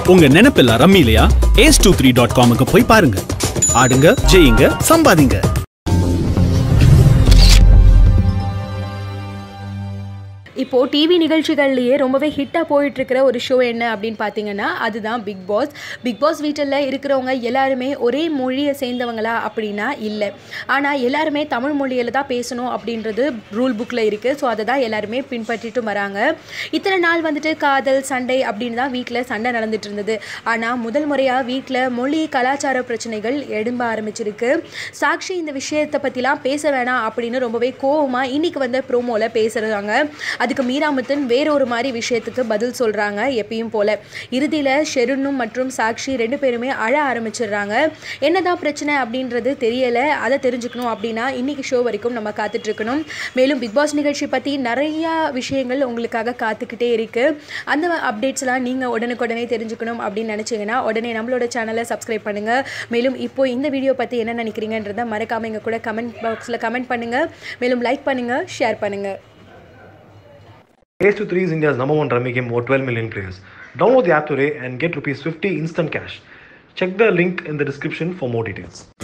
உங்க நினைப்பெல்லாம் ரம்மிலையா ஏஸ் டூ த்ரீ டாட் காமுக்கு போய் பாருங்க ஆடுங்க ஜெயிங்க சம்பாதிங்க இப்போது டிவி நிகழ்ச்சிகள்லேயே ரொம்பவே ஹிட்டாக போயிட்டுருக்கிற ஒரு ஷோ என்ன அப்படின்னு பார்த்தீங்கன்னா அதுதான் பிக் பாஸ் பிக் பாஸ் வீட்டில் இருக்கிறவங்க எல்லாருமே ஒரே மொழியை சேர்ந்தவங்களா அப்படின்னா இல்லை ஆனால் எல்லாருமே தமிழ் மொழியில் தான் பேசணும் அப்படின்றது ரூல் புக்கில் இருக்குது ஸோ அதை தான் எல்லாருமே பின்பற்றிட்டு வராங்க இத்தனை நாள் வந்துட்டு காதல் சண்டை அப்படின்னு தான் வீட்டில் சண்டை நடந்துட்டு இருந்தது ஆனால் முதல் முறையாக வீட்டில் மொழி கலாச்சார பிரச்சனைகள் எழும்ப ஆரம்பிச்சிருக்கு சாக்ஷி இந்த விஷயத்தை பற்றிலாம் பேச வேணாம் அப்படின்னு ரொம்பவே கோவமாக இன்னைக்கு வந்த ப்ரோமோவில் பேசுகிறாங்க அதுக்கு மீராமுத்தன் வேற ஒரு மாதிரி விஷயத்துக்கு பதில் சொல்கிறாங்க எப்பயும் போல இறுதியில் ஷெருனும் மற்றும் சாக்ஷி ரெண்டு பேருமே அழ ஆரம்பிச்சிடுறாங்க என்னதான் பிரச்சனை அப்படின்றது தெரியலை அதை தெரிஞ்சுக்கணும் அப்படின்னா இன்னைக்கு ஷோ வரைக்கும் நம்ம காத்துட்டு இருக்கணும் மேலும் பிக் பாஸ் நிகழ்ச்சி பற்றி நிறையா விஷயங்கள் உங்களுக்காக காத்துக்கிட்டே இருக்குது அந்த அப்டேட்ஸ்லாம் நீங்கள் உடனுக்குடனே தெரிஞ்சுக்கணும் அப்படின்னு நினச்சிங்கன்னா உடனே நம்மளோட சேனலை சப்ஸ்கிரைப் பண்ணுங்கள் மேலும் இப்போ இந்த வீடியோ பற்றி என்ன நினைக்கிறீங்கன்றதை மறக்காமல் எங்கள் கூட கமெண்ட் பாக்ஸில் கமெண்ட் பண்ணுங்கள் மேலும் லைக் பண்ணுங்கள் ஷேர் பண்ணுங்கள் Ace to 3 is India's number one rummy game over 12 million players. Download the app today and get rupees 50 instant cash. Check the link in the description for more details.